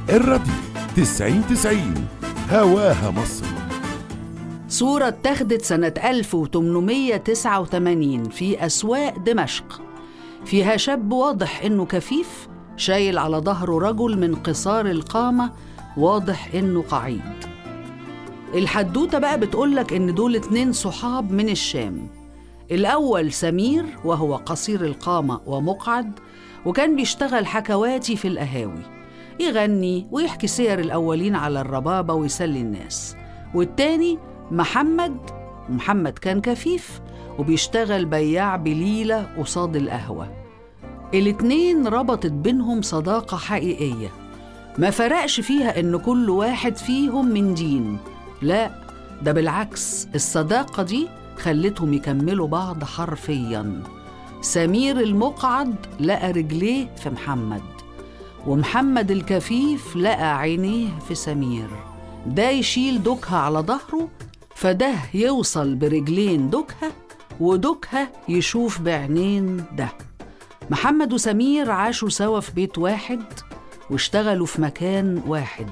الراديو تسعين تسعين هواها مصر صورة اتخذت سنة 1889 في أسواق دمشق فيها شاب واضح إنه كفيف شايل على ظهره رجل من قصار القامة واضح إنه قعيد الحدوتة بقى بتقولك إن دول اتنين صحاب من الشام الأول سمير وهو قصير القامة ومقعد وكان بيشتغل حكواتي في القهاوي يغني ويحكي سير الأولين على الربابة ويسلي الناس والتاني محمد محمد كان كفيف وبيشتغل بياع بليلة قصاد القهوة الاتنين ربطت بينهم صداقة حقيقية ما فرقش فيها إن كل واحد فيهم من دين لا ده بالعكس الصداقة دي خلتهم يكملوا بعض حرفيا سمير المقعد لقى رجليه في محمد ومحمد الكفيف لقى عينيه في سمير ده يشيل دوكها على ظهره فده يوصل برجلين دوكها ودوكها يشوف بعينين ده محمد وسمير عاشوا سوا في بيت واحد واشتغلوا في مكان واحد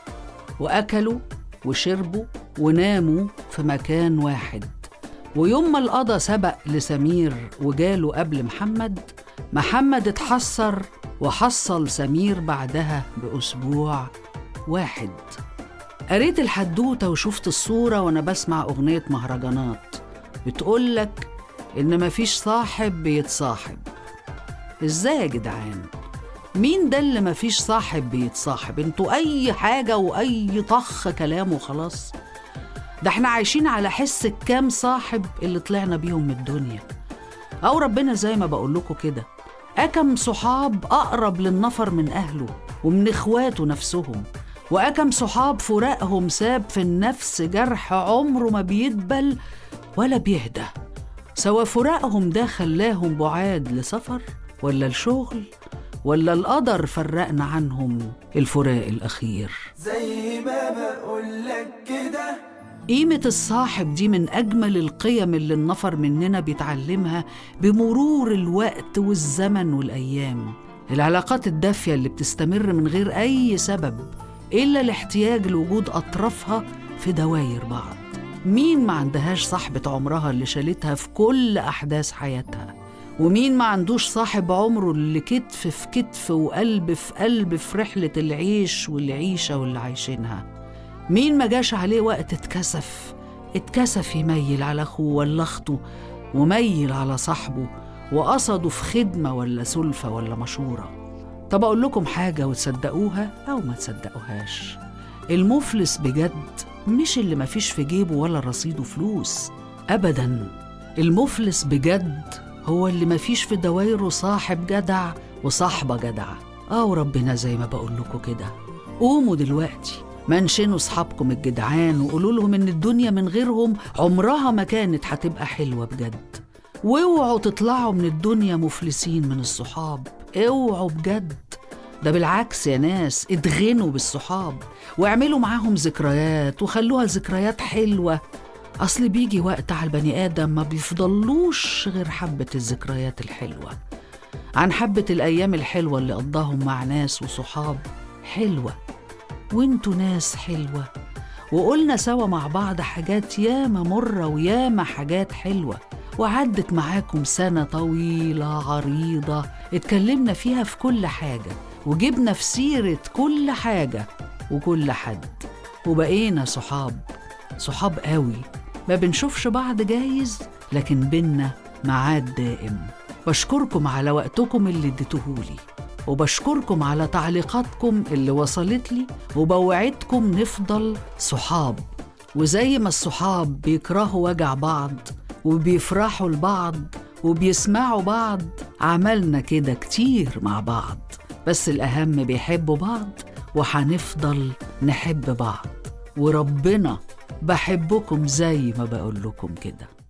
وأكلوا وشربوا وناموا في مكان واحد ويوم ما القضا سبق لسمير وجاله قبل محمد محمد اتحسر وحصل سمير بعدها بأسبوع واحد قريت الحدوتة وشفت الصورة وأنا بسمع أغنية مهرجانات بتقولك إن مفيش صاحب بيتصاحب إزاي يا جدعان؟ مين ده اللي مفيش صاحب بيتصاحب؟ انتوا أي حاجة وأي طخ كلام وخلاص ده احنا عايشين على حس الكام صاحب اللي طلعنا بيهم من الدنيا أو ربنا زي ما بقول لكم كده أكم صحاب أقرب للنفر من أهله ومن إخواته نفسهم وأكم صحاب فراقهم ساب في النفس جرح عمره ما بيدبل ولا بيهدى سواء فراقهم ده خلاهم بعاد لسفر ولا الشغل ولا القدر فرقنا عنهم الفراق الأخير زي ما بقولك كده قيمة الصاحب دي من أجمل القيم اللي النفر مننا بيتعلمها بمرور الوقت والزمن والأيام العلاقات الدافية اللي بتستمر من غير أي سبب إلا الاحتياج لوجود أطرافها في دواير بعض مين ما عندهاش صاحبة عمرها اللي شالتها في كل أحداث حياتها ومين ما عندوش صاحب عمره اللي كتف في كتف وقلب في قلب في رحلة العيش والعيشة واللي عايشينها مين ما جاش عليه وقت اتكسف اتكسف يميل على اخوه ولا اخته وميل على صاحبه وقصده في خدمه ولا سلفه ولا مشوره طب اقول لكم حاجه وتصدقوها او ما تصدقوهاش المفلس بجد مش اللي مفيش في جيبه ولا رصيده فلوس ابدا المفلس بجد هو اللي مفيش في دوايره صاحب جدع وصاحبه جدعه اه وربنا زي ما بقول لكم كده قوموا دلوقتي منشنوا صحابكم الجدعان وقولوا لهم ان الدنيا من غيرهم عمرها ما كانت هتبقى حلوه بجد واوعوا تطلعوا من الدنيا مفلسين من الصحاب اوعوا بجد ده بالعكس يا ناس اتغنوا بالصحاب واعملوا معاهم ذكريات وخلوها ذكريات حلوه اصل بيجي وقت على البني ادم ما بيفضلوش غير حبه الذكريات الحلوه عن حبه الايام الحلوه اللي قضاهم مع ناس وصحاب حلوه وانتوا ناس حلوة وقلنا سوا مع بعض حاجات ياما مرة وياما حاجات حلوة وعدت معاكم سنة طويلة عريضة اتكلمنا فيها في كل حاجة وجبنا في سيرة كل حاجة وكل حد وبقينا صحاب صحاب قوي ما بنشوفش بعض جايز لكن بينا معاد دائم بشكركم على وقتكم اللي اديتوهولي وبشكركم على تعليقاتكم اللي وصلت لي وبوعدكم نفضل صحاب وزي ما الصحاب بيكرهوا وجع بعض وبيفرحوا لبعض وبيسمعوا بعض عملنا كده كتير مع بعض بس الأهم بيحبوا بعض وحنفضل نحب بعض وربنا بحبكم زي ما بقول لكم كده